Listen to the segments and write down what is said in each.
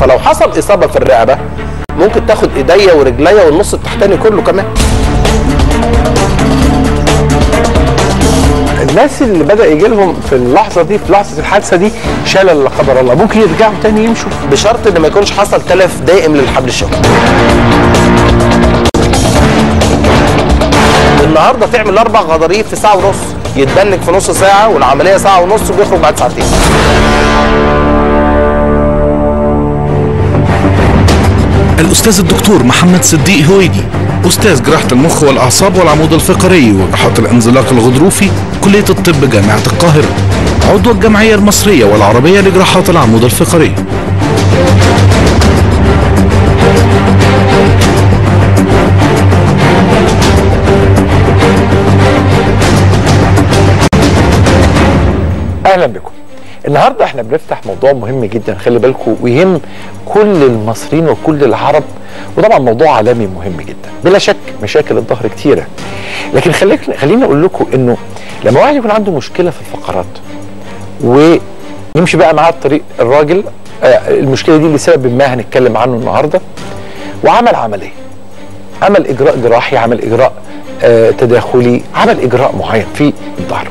فلو حصل اصابه في الرقبه ممكن تاخد ايديا ورجليا والنص التحتاني كله كمان الناس اللي بدا يجي لهم في اللحظه دي في لحظه الحادثه دي شلل لا قدر الله ممكن يرجعوا تاني يمشوا بشرط ان ما يكونش حصل تلف دائم للحبل الشوكي النهارده تعمل اربع غضاريف في ساعه ونص يتبنك في نص ساعه والعمليه ساعه ونص وبيخرج بعد ساعتين الأستاذ الدكتور محمد صديق هويدي أستاذ جراحة المخ والأعصاب والعمود الفقري وجراحات الانزلاق الغضروفي كلية الطب جامعة القاهرة عضو الجمعية المصرية والعربية لجراحات العمود الفقري اهلا بكم النهارده احنا بنفتح موضوع مهم جدا خلي بالكم ويهم كل المصريين وكل العرب وطبعا موضوع عالمي مهم جدا بلا شك مشاكل الظهر كتيره لكن خليك خليني اقول لكم انه لما واحد يكون عنده مشكله في الفقرات ويمشي بقى معاه الطريق الراجل آه، المشكله دي لسبب ما هنتكلم عنه النهارده وعمل عمليه عمل اجراء جراحي عمل اجراء آه، تداخلي عمل اجراء معين في الظهر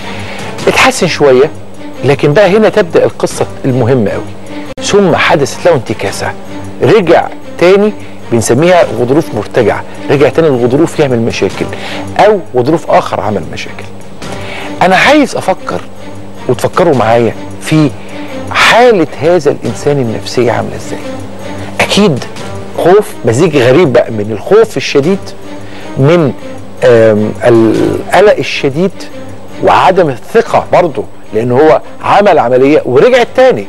اتحسن شويه لكن بقى هنا تبدا القصه المهمه قوي ثم حدثت له انتكاسه رجع تاني بنسميها غضروف مرتجعه رجع تاني الغضروف يعمل مشاكل او غضروف اخر عمل مشاكل انا عايز افكر وتفكروا معايا في حاله هذا الانسان النفسيه عامله ازاي اكيد خوف مزيج غريب بقى من الخوف الشديد من آم، القلق الشديد وعدم الثقة برضه لأن هو عمل عملية ورجع تاني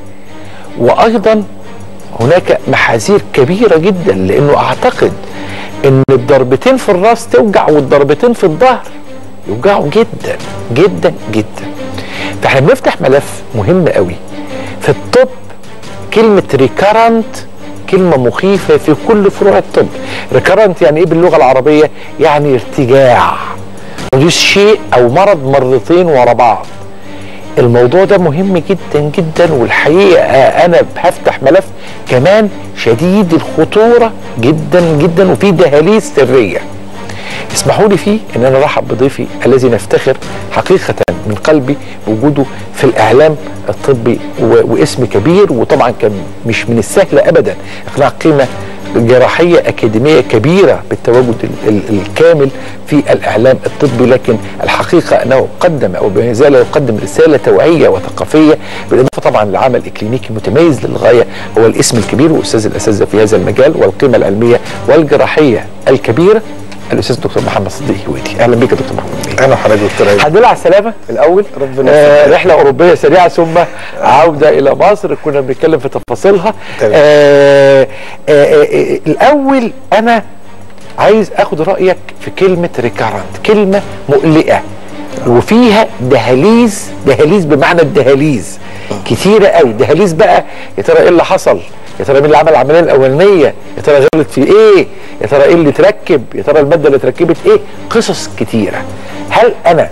وأيضا هناك محاذير كبيرة جدا لأنه أعتقد أن الضربتين في الراس توجع والضربتين في الظهر يوجعوا جدا جدا جدا فاحنا بنفتح ملف مهم قوي في الطب كلمة ريكارنت كلمة مخيفة في كل فروع الطب ريكارنت يعني ايه باللغة العربية يعني ارتجاع ودي شيء او مرض مرتين ورا بعض الموضوع ده مهم جدا جدا والحقيقه انا هفتح ملف كمان شديد الخطوره جدا جدا وفي دهاليز سريه اسمحوا لي فيه ان انا ارحب بضيفي الذي نفتخر حقيقه من قلبي بوجوده في الاعلام الطبي و- واسم كبير وطبعا كان مش من السهل ابدا اقناع قيمه جراحيه اكاديميه كبيره بالتواجد ال- ال- الكامل في الاعلام الطبي لكن الحقيقه انه قدم او ما زال يقدم رساله توعيه وثقافيه بالاضافه طبعا لعمل اكلينيكي متميز للغايه هو الاسم الكبير واستاذ الاساتذه في هذا المجال والقيمه العلميه والجراحيه الكبيره الاستاذ دكتور محمد صديق هويدي اهلا بك يا دكتور محمد صديق انا حضرتك دكتور أيمن. الحمد لله على السلامه الاول ربنا آه يخليك. رحله اوروبيه سريعه ثم عوده الى مصر كنا بنتكلم في تفاصيلها تمام. آه آه آه آه الاول انا عايز اخد رايك في كلمه ريكارنت كلمه مقلقه وفيها دهاليز دهاليز بمعنى الدهاليز كتيره قوي دهاليز بقى يا ترى ايه اللي حصل يا ترى مين اللي عمل العمليه الاولانيه يا ترى غلط في ايه يا ترى ايه اللي اتركب يا ترى الماده اللي اتركبت ايه قصص كتيره هل انا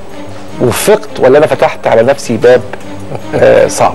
وفقت ولا انا فتحت على نفسي باب آه صعب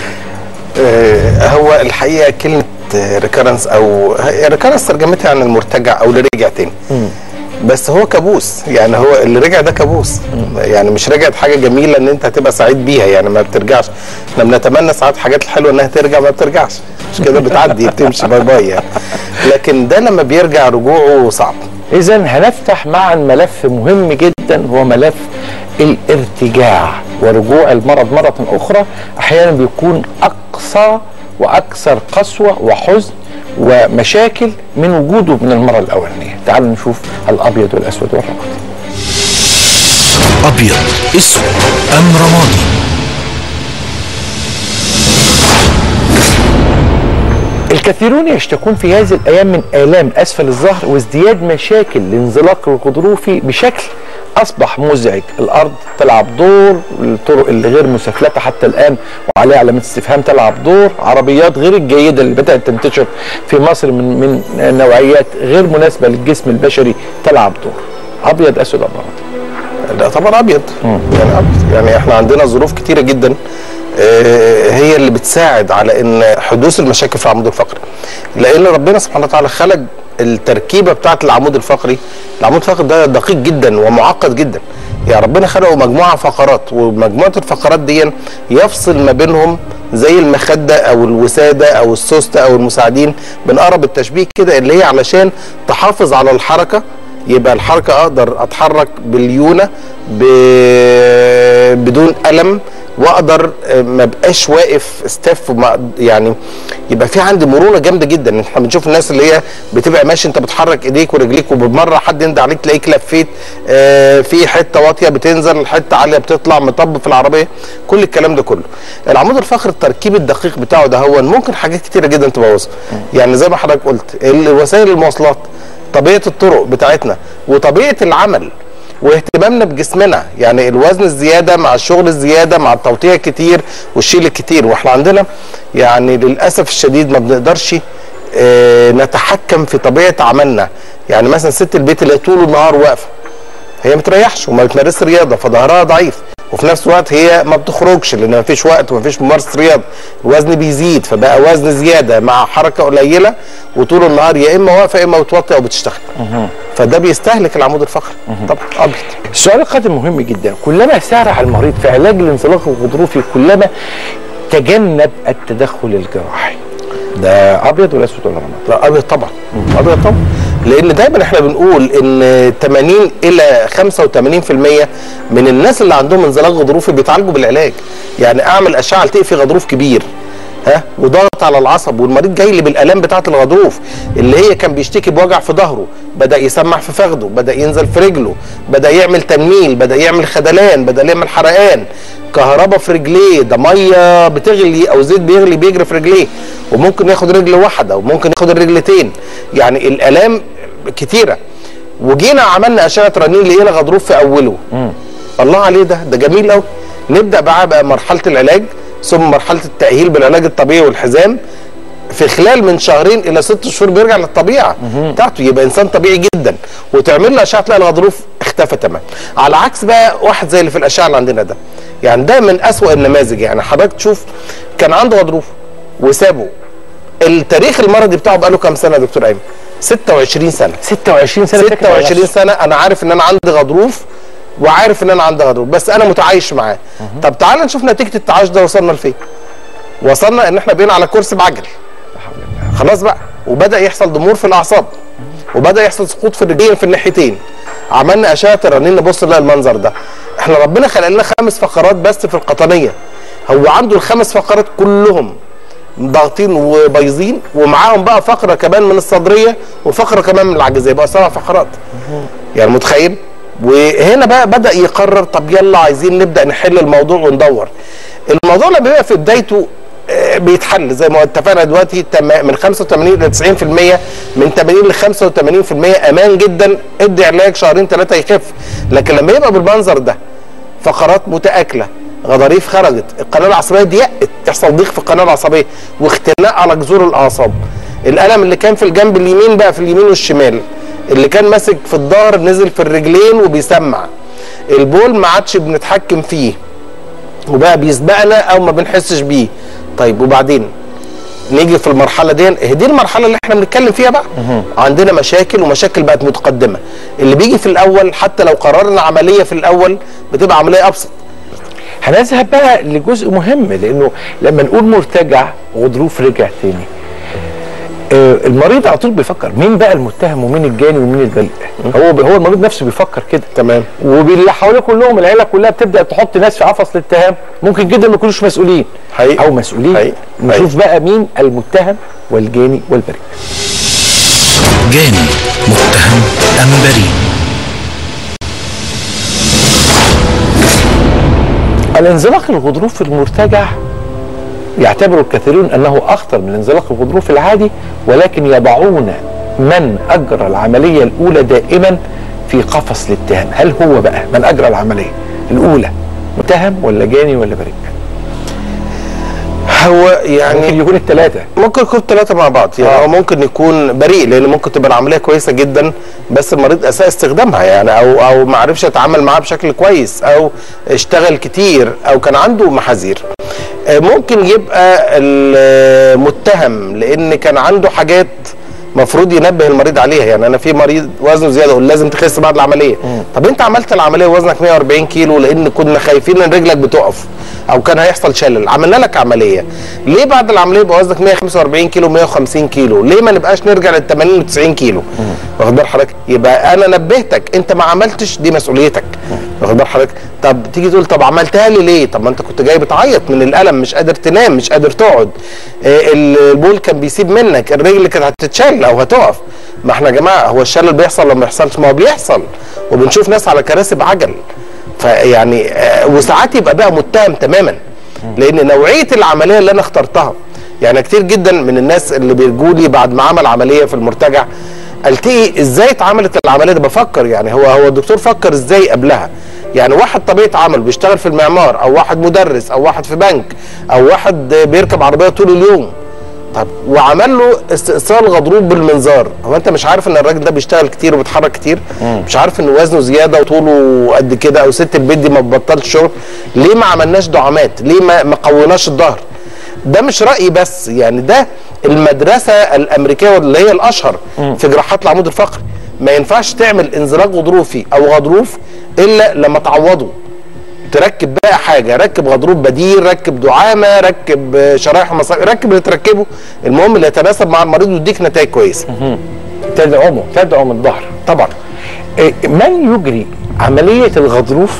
آه، هو الحقيقه كلمه ريكارنس او ريكارنس ترجمتها عن المرتجع او اللي رجع تاني بس هو كابوس يعني هو اللي رجع ده كابوس يعني مش رجعت حاجه جميله ان انت هتبقى سعيد بيها يعني ما بترجعش احنا بنتمنى ساعات الحاجات الحلوه انها ترجع ما بترجعش مش كده بتعدي بتمشي باي باي يعني لكن ده لما بيرجع رجوعه صعب اذا هنفتح معا ملف مهم جدا هو ملف الارتجاع ورجوع المرض مرة أخرى أحيانا بيكون أقصى وأكثر قسوة وحزن ومشاكل من وجوده من المرة الأولانية تعالوا نشوف الأبيض والأسود والرمادي أبيض أسود أم رمادي الكثيرون يشتكون في هذه الايام من الام اسفل الظهر وازدياد مشاكل الانزلاق الغضروفي بشكل اصبح مزعج الارض تلعب دور الطرق اللي غير مسفلته حتى الان وعليها علامات استفهام تلعب دور عربيات غير الجيده اللي بدات تنتشر في مصر من من نوعيات غير مناسبه للجسم البشري تلعب دور ابيض اسود ابيض ده طبعا ابيض يعني ابيض يعني احنا عندنا ظروف كتيره جدا آه، هي اللي بتساعد على ان حدوث المشاكل في العمود الفقري لان ربنا سبحانه وتعالى خلق التركيبه بتاعه العمود الفقري العمود الفقري ده دقيق جدا ومعقد جدا يعني ربنا خلقه مجموعه فقرات ومجموعه الفقرات دي يفصل ما بينهم زي المخده او الوساده او السوسته او المساعدين بنقرب التشبيه كده اللي هي علشان تحافظ على الحركه يبقى الحركه اقدر اتحرك باليونه ب... بدون الم واقدر آه، ما بقاش واقف ستاف وما- يعني يبقى في عندي مرونه جامده جدا احنا بنشوف الناس اللي هي بتبقى ماشي انت بتحرك ايديك ورجليك وبمره حد يندى عليك تلاقيك لفيت آه، في حته واطيه بتنزل حته عاليه بتطلع مطب في العربيه كل الكلام ده كله العمود الفقري التركيب الدقيق بتاعه ده هو ممكن حاجات كتيره جدا تبوظه يعني زي ما حضرتك قلت ال- وسائل المواصلات طبيعه الطرق بتاعتنا وطبيعه العمل واهتمامنا بجسمنا يعني الوزن الزياده مع الشغل الزياده مع التوطيع الكتير والشيل الكتير واحنا عندنا يعني للاسف الشديد ما بنقدرش آه، نتحكم في طبيعه عملنا يعني مثلا ست البيت اللي طول النهار واقفه هي ما بتريحش وما بتمارسش رياضه فظهرها ضعيف وفي نفس الوقت هي ما بتخرجش لان ما فيش وقت وما فيش ممارسه رياضه الوزن بيزيد فبقى وزن زياده مع حركه قليله وطول النهار يا اما واقفه يا اما بتوطي او بتشتغل فده بيستهلك العمود الفقري طبعا ابيض السؤال القادم مهم جدا كلما سارع المريض في علاج الانزلاق الغضروفي كلما تجنب التدخل الجراحي ده ابيض ولا اسود ولا رماد لا ابيض طبعا ابيض طبعا لان دايما احنا بنقول ان 80 الى 85% من الناس اللي عندهم انزلاق غضروفي بيتعالجوا بالعلاج يعني اعمل اشعه التقي في غضروف كبير ها وضغط على العصب والمريض جاي لي بالالام بتاعه الغضروف اللي هي كان بيشتكي بوجع في ظهره بدا يسمع في فخده بدا ينزل في رجله بدا يعمل تنميل بدا يعمل خدلان بدا يعمل حرقان كهرباء في رجليه ده ميه بتغلي او زيت بيغلي بيجري في رجليه وممكن ياخد رجل واحده وممكن ياخد الرجلتين يعني الالام كتيره وجينا عملنا اشعه رنين لقينا غضروف في اوله الله عليه ده ده جميل قوي نبدا بقى بقى مرحله العلاج ثم مرحله التاهيل بالعلاج الطبيعي والحزام في خلال من شهرين الى ست شهور بيرجع للطبيعه بتاعته يبقى انسان طبيعي جدا وتعمل له اشعه تلاقي الغضروف اختفى تمام على عكس بقى واحد زي اللي في الاشعه اللي عندنا ده يعني ده من اسوأ النماذج يعني حضرتك تشوف كان عنده غضروف وسابه التاريخ المرضي بتاعه بقاله كام سنه يا دكتور ايمن 26 سنه 26 سنه فاكر 26 سنه انا عارف ان انا عندي غضروف وعارف ان انا عندي غضروف بس انا متعايش معاه طب تعال نشوف نتيجه التعايش ده وصلنا لفين وصلنا ان احنا بقينا على كرسي بعجل خلاص بقى وبدا يحصل ضمور في الاعصاب وبدا يحصل سقوط في الرجلين في الناحيتين عملنا اشعه الرنين نبص نلاقي المنظر ده احنا ربنا خلق لنا خمس فقرات بس في القطنيه هو عنده الخمس فقرات كلهم ضاغطين وبايظين ومعاهم بقى فقره كمان من الصدريه وفقره كمان من العجزيه بقى سبع فقرات يعني متخيل وهنا بقى بدا يقرر طب يلا عايزين نبدا نحل الموضوع وندور الموضوع لما بيبقى في بدايته آه، بيتحل زي ما اتفقنا دلوقتي تم- من 85 ل 90% من 80 ل 85% امان جدا ادي علاج شهرين ثلاثه يخف لكن لما يبقى بالمنظر ده فقرات متاكله غضاريف خرجت القناه العصبيه ضيقت يحصل ضيق في القناه العصبيه واختناق على جذور الاعصاب الالم اللي كان في الجنب اليمين بقى في اليمين والشمال اللي كان ماسك في الظهر نزل في الرجلين وبيسمع البول ما عادش بنتحكم فيه وبقى بيسبقنا او ما بنحسش بيه طيب وبعدين نيجي في المرحله دي هي دي المرحله اللي احنا بنتكلم فيها بقى عندنا مشاكل ومشاكل بقت متقدمه اللي بيجي في الاول حتى لو قررنا عمليه في الاول بتبقى عمليه ابسط هنذهب بقى لجزء مهم لانه لما نقول مرتجع غضروف رجع تاني آه، المريض على طول بيفكر مين بقى المتهم ومين الجاني ومين البريء هو هو المريض نفسه بيفكر كده تمام واللي حواليه كلهم العيله كلها بتبدا تحط ناس في قفص الاتهام ممكن جدا ما يكونوش مسؤولين حقيقي. او مسؤولين حقيقي. نشوف بقى مين المتهم والجاني والبريء جاني متهم أم بريء الانزلاق الغضروفي المرتجع يعتبر الكثيرون انه اخطر من الانزلاق الغضروفي العادي ولكن يضعون من اجرى العمليه الاولى دائما في قفص الاتهام هل هو بقى من اجرى العمليه الاولى متهم ولا جاني ولا بريء هو ممكن يعني يكون الثلاثه ممكن يكون ثلاثة مع بعض يعني آه. هو ممكن يكون بريء لان ممكن تبقى العملية كويسة جدا بس المريض اساء استخدامها يعني او او ما عرفش يتعامل معاها بشكل كويس او اشتغل كتير او كان عنده محاذير آه، ممكن يبقى المتهم لان كان عنده حاجات مفروض ينبه المريض عليها يعني انا في مريض وزنه زياده اقول لازم تخس بعد العمليه طب انت عملت العمليه وزنك 140 كيلو لان كنا خايفين ان رجلك بتقف او كان هيحصل شلل عملنا لك عمليه ليه بعد العمليه يبقى وزنك 145 كيلو 150 كيلو ليه ما نبقاش نرجع لل 80 و 90 كيلو واخد بال حضرتك يبقى انا نبهتك انت ما عملتش دي مسؤوليتك واخد بال حضرتك طب تيجي تقول طب عملتها لي ليه طب ما انت كنت جاي بتعيط من الالم مش قادر تنام مش قادر تقعد آه، البول كان بيسيب منك الرجل كانت هتتشل او هتقف ما احنا يا جماعه هو الشلل بيحصل ولا ما بيحصلش ما هو بيحصل وبنشوف ناس على كراسي بعجل فيعني آه، وساعات يبقى بقى متهم تماما لان نوعيه العمليه اللي انا اخترتها يعني كتير جدا من الناس اللي بيرجوا لي بعد ما عمل عمليه في المرتجع التقي ازاي اتعملت العمليه دي بفكر يعني هو هو الدكتور فكر ازاي قبلها يعني واحد طبيعه عمل بيشتغل في المعمار او واحد مدرس او واحد في بنك او واحد بيركب عربيه طول اليوم طب وعمل له استئصال غضروف بالمنظار هو انت مش عارف ان الراجل ده بيشتغل كتير وبيتحرك كتير مش عارف ان وزنه زياده وطوله قد كده او ست البيت دي ما بتبطلش شغل ليه ما عملناش دعامات ليه ما ما قويناش الظهر ده مش رايي بس يعني ده المدرسه الامريكيه اللي هي الاشهر في جراحات العمود الفقري ما ينفعش تعمل انزلاق غضروفي او غضروف الا لما تعوضه تركب بقى حاجه ركب غضروف بديل ركب دعامه ركب شرايح ومصاري ركب اللي تركبه المهم اللي يتناسب مع المريض ويديك نتائج كويسه تدعمه تدعم الظهر طبعا إيه، من يجري عملية الغضروف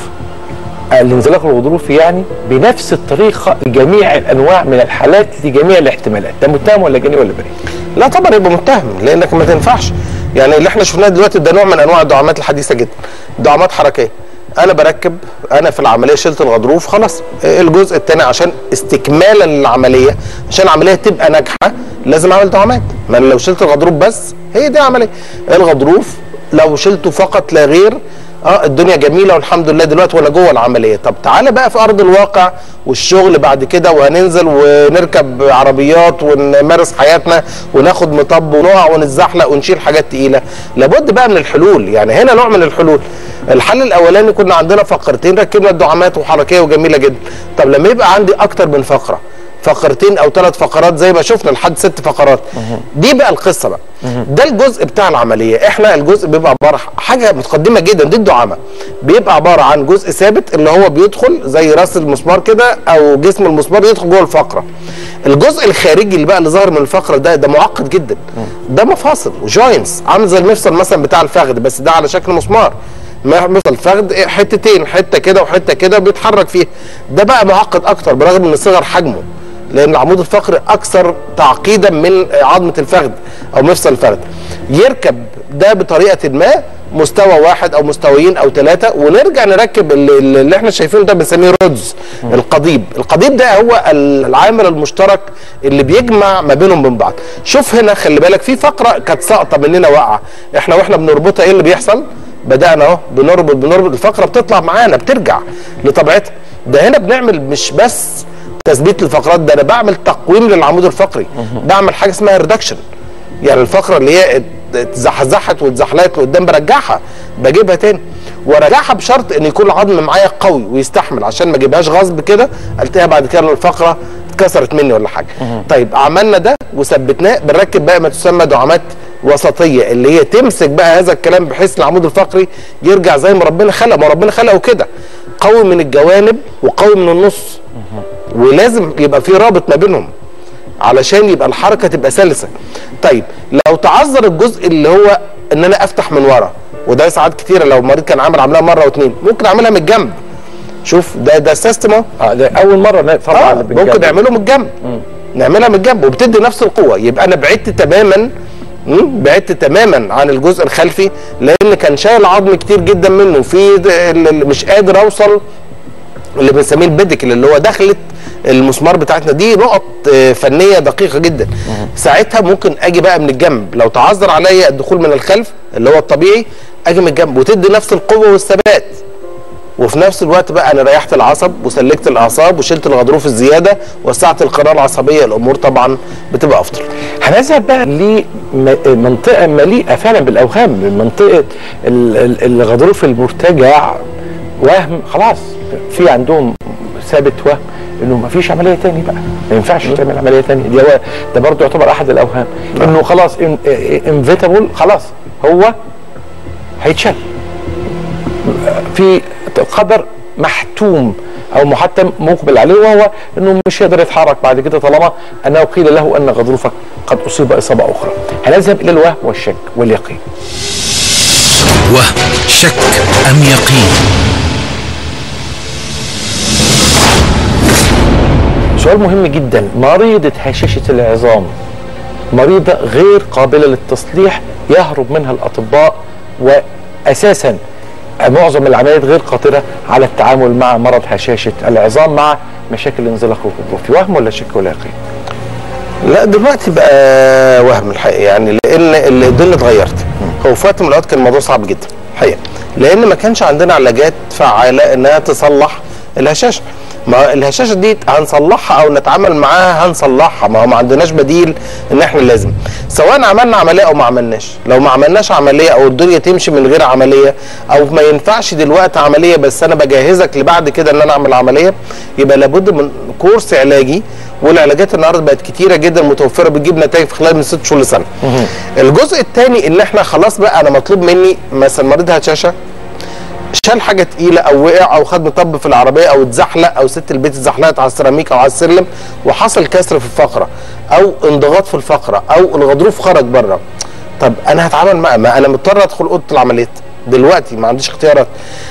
الانزلاق الغضروفي يعني بنفس الطريقة لجميع الأنواع من الحالات لجميع الاحتمالات ده متهم ولا جاني ولا بريء لا طبعا يبقى متهم لانك ما تنفعش يعني اللي احنا شفناه دلوقتي ده نوع من انواع الدعامات الحديثه جدا دعامات حركيه انا بركب انا في العمليه شلت الغضروف خلاص الجزء الثاني عشان استكمالا للعمليه عشان العمليه تبقى ناجحه لازم اعمل دعامات ما أنا لو شلت الغضروف بس هي دي عمليه الغضروف لو شلته فقط لا غير اه الدنيا جميله والحمد لله دلوقتي ولا جوه العمليه طب تعالى بقى في ارض الواقع والشغل بعد كده وهننزل ونركب عربيات ونمارس حياتنا وناخد مطب ونقع ونتزحلق ونشيل حاجات تقيله لابد بقى من الحلول يعني هنا نوع من الحلول الحل الاولاني كنا عندنا فقرتين ركبنا الدعامات وحركيه وجميله جدا طب لما يبقى عندي اكتر من فقره فقرتين او ثلاث فقرات زي ما شفنا لحد ست فقرات دي بقى القصه بقى ده الجزء بتاع العمليه احنا الجزء بيبقى عباره حاجه متقدمه جدا دي الدعامه بيبقى عباره عن جزء ثابت اللي هو بيدخل زي راس المسمار كده او جسم المسمار يدخل جوه الفقره الجزء الخارجي اللي بقى اللي ظاهر من الفقره ده ده معقد جدا ده مفاصل وجوينتس عامل زي المفصل مثلا بتاع الفخذ بس ده على شكل مسمار مثل الفخذ حتتين حته كده وحته كده بيتحرك فيها ده بقى معقد اكتر برغم من صغر حجمه لان العمود الفقري اكثر تعقيدا من عظمه الفخذ او مفصل الفخذ يركب ده بطريقه ما مستوى واحد او مستويين او ثلاثه ونرجع نركب اللي, اللي احنا شايفينه ده بنسميه رودز القضيب القضيب ده هو العامل المشترك اللي بيجمع ما بينهم من بعض شوف هنا خلي بالك في فقره كانت ساقطه مننا واقعه احنا واحنا بنربطها ايه اللي بيحصل بدانا اهو بنربط بنربط الفقره بتطلع معانا بترجع لطبيعتها ده هنا بنعمل مش بس تثبيت الفقرات ده انا بعمل تقويم للعمود الفقري بعمل حاجه اسمها ريدكشن يعني الفقره اللي هي اتزحزحت واتزحلقت لقدام برجعها بجيبها تاني وارجعها بشرط ان يكون العظم معايا قوي ويستحمل عشان ما اجيبهاش غصب كده التقيها بعد كده الفقره اتكسرت مني ولا حاجه طيب عملنا ده وثبتناه بنركب بقى ما تسمى دعامات وسطيه اللي هي تمسك بقى هذا الكلام بحيث العمود الفقري يرجع زي ما ربنا خلق ما ربنا خلقه كده قوي من الجوانب وقوي من النص ولازم يبقى في رابط ما بينهم علشان يبقى الحركه تبقى سلسه طيب لو تعذر الجزء اللي هو ان انا افتح من ورا وده ساعات كتيره لو المريض كان عامل عملها مره واثنين ممكن اعملها من الجنب شوف ده ده السيستم اهو اه ده اول مره طبعا آه ممكن نعمله من الجنب نعملها من الجنب وبتدي نفس القوه يبقى انا بعدت تماما بعدت تماما عن الجزء الخلفي لان كان شايل عظم كتير جدا منه في مش قادر اوصل اللي بنسميه البيديكل اللي هو دخلت المسمار بتاعتنا دي نقط فنيه دقيقه جدا ساعتها ممكن اجي بقى من الجنب لو تعذر عليا الدخول من الخلف اللي هو الطبيعي اجي من الجنب وتدي نفس القوه والثبات وفي نفس الوقت بقى انا ريحت العصب وسلكت الاعصاب وشلت الغضروف الزياده وسعت القناه العصبيه الامور طبعا بتبقى افضل. هنذهب بقى لمنطقه مليئه فعلا بالاوهام منطقه الغضروف المرتجع وهم خلاص في عندهم ثابت وهم انه ما فيش عمليه تاني بقى ما ينفعش تعمل عمليه تاني دي هو ده برضه يعتبر احد الاوهام انه خلاص انفيتابل خلاص هو هيتشال في قدر محتوم او محتم مقبل عليه وهو انه مش هيقدر يتحرك بعد كده طالما انه قيل له ان غضروفك قد اصيب اصابه اخرى هنذهب الى الوهم والشك واليقين وهم شك أم يقين سؤال مهم جدا مريضة هشاشة العظام مريضة غير قابلة للتصليح يهرب منها الأطباء وأساسا معظم العمليات غير قادرة على التعامل مع مرض هشاشة العظام مع مشاكل الانزلاق الغضروفي وهم ولا شك ولا يقين لا دلوقتي بقى وهم الحقيقه يعني لان الدنيا اتغيرت هو في وقت من الاوقات كان الموضوع صعب جدا الحقيقه لان ما كانش عندنا علاجات فعاله انها تصلح الهشاشه ما الهشاشه دي هنصلحها او نتعامل معاها هنصلحها ما هو ما عندناش بديل ان احنا لازم سواء عملنا عمليه او ما عملناش لو ما عملناش عمليه او الدنيا تمشي من غير عمليه او ما ينفعش دلوقتي عمليه بس انا بجهزك لبعد كده ان انا اعمل عمليه يبقى لابد من كورس علاجي والعلاجات النهارده بقت كتيره جدا متوفره بتجيب نتائج في خلال من ست شهور لسنه. الجزء الثاني ان احنا خلاص بقى انا مطلوب مني مثلا مريض هشاشه شال حاجه تقيله او وقع او خد مطب في العربيه او اتزحلق او ست البيت اتزحلقت على السيراميك او على السلم وحصل كسر في الفقره او انضغاط في الفقره او الغضروف خرج بره طب انا هتعامل معاه ما انا مضطر ادخل اوضه العمليات دلوقتي ما عنديش اختيارات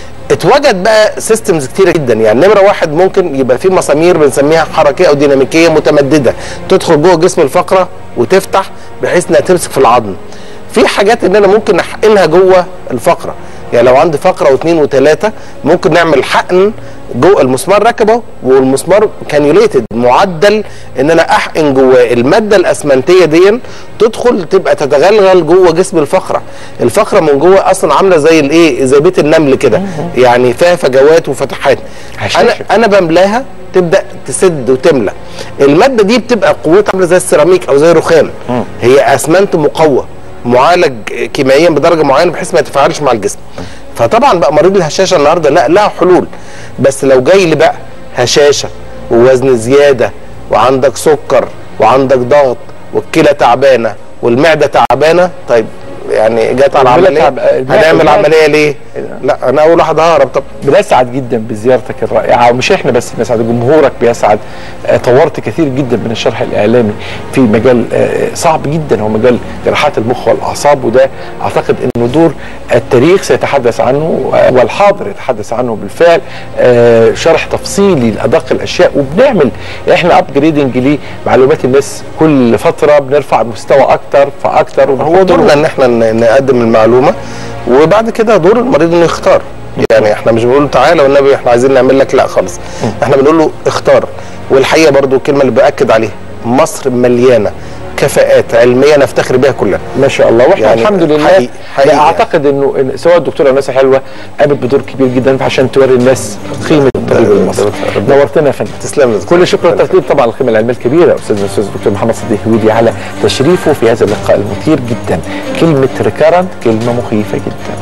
اتوجد بقى سيستمز كتيره جدا يعني نمره واحد ممكن يبقى في مسامير بنسميها حركيه او ديناميكيه متمدده تدخل جوه جسم الفقره وتفتح بحيث انها تمسك في العظم في حاجات ان انا ممكن احقنها جوه الفقره يعني لو عندي فقره واثنين وثلاثه ممكن نعمل حقن جوه المسمار ركبه والمسمار كانيوليتد معدل ان انا احقن جواه الماده الاسمنتيه دي تدخل تبقى تتغلغل جوه جسم الفقره الفقره من جوه اصلا عامله زي الايه زي بيت النمل كده يعني فيها فجوات وفتحات هشاشة. انا انا بملاها تبدا تسد وتملى الماده دي بتبقى قوتها عامله زي السيراميك او زي الرخام هي اسمنت مقوى معالج كيميائيا بدرجه معينه بحيث ما يتفاعلش مع الجسم فطبعا بقى مريض الهشاشه النهارده لا لها حلول بس لو جاي لي بقى هشاشه ووزن زياده وعندك سكر وعندك ضغط والكلى تعبانه والمعده تعبانه طيب يعني جت على والمعدة عمليه تعب- المعدة- هنعمل المعدة- عمليه ليه؟ لا انا اول واحد ههرب طب بنسعد جدا بزيارتك الرائعه ومش احنا بس بنسعد جمهورك بيسعد آه، طورت كثير جدا من الشرح الاعلامي في مجال آه، صعب جدا هو مجال جراحات المخ والاعصاب وده اعتقد انه دور التاريخ سيتحدث عنه آه، والحاضر يتحدث عنه بالفعل آه، شرح تفصيلي لادق الاشياء وبنعمل احنا ابجريدنج لمعلومات الناس كل فتره بنرفع المستوى اكتر فاكتر هو وبنحط دورنا له- ان احنا ن- نقدم المعلومه وبعد كده دور المريض انه يختار يعني احنا مش بنقول له تعالى والنبي احنا عايزين نعمل لك لا خالص احنا بنقول له اختار والحقيقه برضو الكلمه اللي باكد عليها مصر مليانه كفاءات علميه نفتخر بها كلنا ما شاء الله واحنا يعني الحمد لله حقيقي- حقيقي لا اعتقد انه إن سواء الدكتوره ناس حلوه قامت بدور كبير جدا عشان توري الناس قيمه الطبيب المصري ربنا- نورتنا يا فندم تسلم لي. كل شكر والتقدير طبعا القيمه العلميه الكبيره استاذ الاستاذ الدكتور محمد صديق هويدي على تشريفه في هذا اللقاء المثير جدا كلمه ريكارنت كلمه مخيفه جدا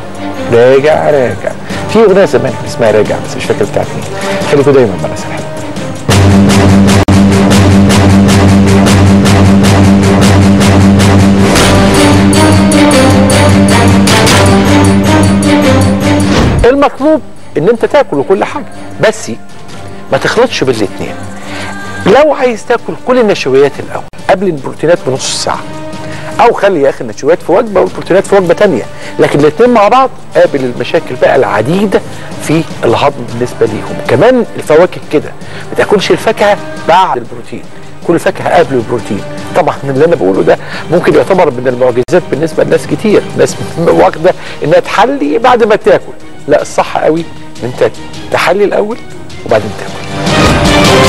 راجع راجع في اغنيه زمان اسمها راجع بس مش فاكر بتاعت مين خليكم دايما مع ناس الحلوه المطلوب ان انت تاكل وكل حاجه بس ما تخلطش بالاثنين لو عايز تاكل كل النشويات الاول قبل البروتينات بنص ساعه او خلي يا اخي النشويات في وجبه والبروتينات في وجبه تانية لكن الاثنين مع بعض قابل المشاكل بقى العديده في الهضم بالنسبه ليهم كمان الفواكه كده ما تاكلش الفاكهه بعد البروتين كل الفاكهه قبل البروتين طبعا اللي انا بقوله ده ممكن يعتبر من المعجزات بالنسبه لناس كتير ناس واخده انها تحلي بعد ما تاكل لا الصح قوي ان انت تحلي الاول وبعدين تاكل